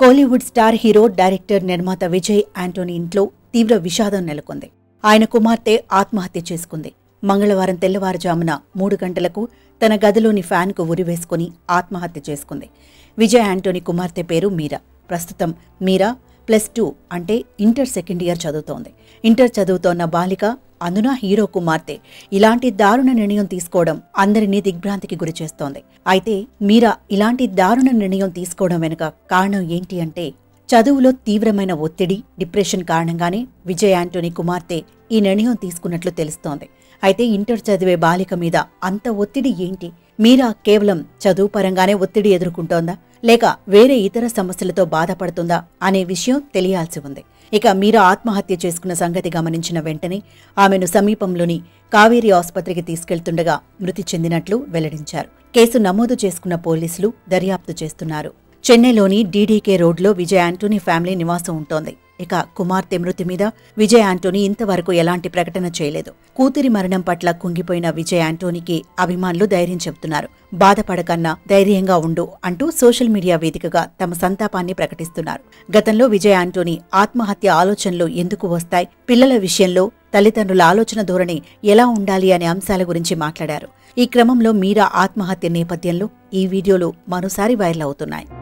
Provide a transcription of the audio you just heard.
Kollywood star hero director నిర్మాత Vijay Anthony ఇంట్లో తీవ్ర విషాదం నెలకొంది ఆయన కుమార్తె ఆత్మహత్య చేసుకుంది మంగళవారం తెల్లవారుజామున మూడు గంటలకు తన గదిలోని ఫ్యాన్కు ఉరివేసుకుని ఆత్మహత్య చేసుకుంది విజయ్ యాంటోనీ కుమార్తె పేరు మీరా ప్రస్తుతం మీరా ప్లస్ టూ అంటే ఇంటర్ సెకండ్ ఇయర్ చదువుతోంది ఇంటర్ చదువుతోన్న బాలిక అందున హీరో కుమార్తె ఇలాంటి దారుణ నిర్ణయం తీసుకోవడం అందరినీ దిగ్భ్రాంతికి గురిచేస్తోంది అయితే మీరా ఇలాంటి దారుణ నిర్ణయం తీసుకోవడం వెనుక కారణం ఏంటి అంటే చదువులో తీవ్రమైన ఒత్తిడి డిప్రెషన్ కారణంగానే విజయ్ యాంటోనీ కుమార్తె ఈ నిర్ణయం తీసుకున్నట్లు తెలుస్తోంది అయితే ఇంటర్ చదివే బాలిక మీద అంత ఒత్తిడి ఏంటి మీరా కేవలం చదువు పరంగానే ఒత్తిడి ఎదుర్కొంటోందా లేక వేరే ఇతర సమస్యలతో బాధపడుతుందా అనే విషయం తెలియాల్సి ఉంది ఇక మీరా ఆత్మహత్య చేసుకున్న సంగతి గమనించిన వెంటనే ఆమెను సమీపంలోని కావేరీ ఆసుపత్రికి తీసుకెళ్తుండగా మృతి చెందినట్లు వెల్లడించారు కేసు నమోదు చేసుకున్న పోలీసులు దర్యాప్తు చేస్తున్నారు చెన్నైలోని డీడీకే రోడ్లో విజయ్ యాంటోనీ ఫ్యామిలీ నివాసం ఉంటోంది ఇక కుమార్తె మృతి మీద విజయ్ యాంటోనీ ఇంతవరకు ఎలాంటి ప్రకటన చేయలేదు కూతురి మరణం పట్ల కుంగిపోయిన విజయ్ యాంటోనీకి అభిమానులు ధైర్యం చెబుతున్నారు బాధపడకన్నా ధైర్యంగా ఉండు అంటూ సోషల్ మీడియా వేదికగా తమ సంతాపాన్ని ప్రకటిస్తున్నారు గతంలో విజయ్ యాంటోనీ ఆత్మహత్య ఆలోచనలు ఎందుకు వస్తాయి పిల్లల విషయంలో తల్లిదండ్రుల ఆలోచన ధోరణి ఎలా ఉండాలి అనే అంశాల గురించి మాట్లాడారు ఈ క్రమంలో మీరా ఆత్మహత్య నేపథ్యంలో ఈ వీడియోలు మరోసారి వైరల్ అవుతున్నాయి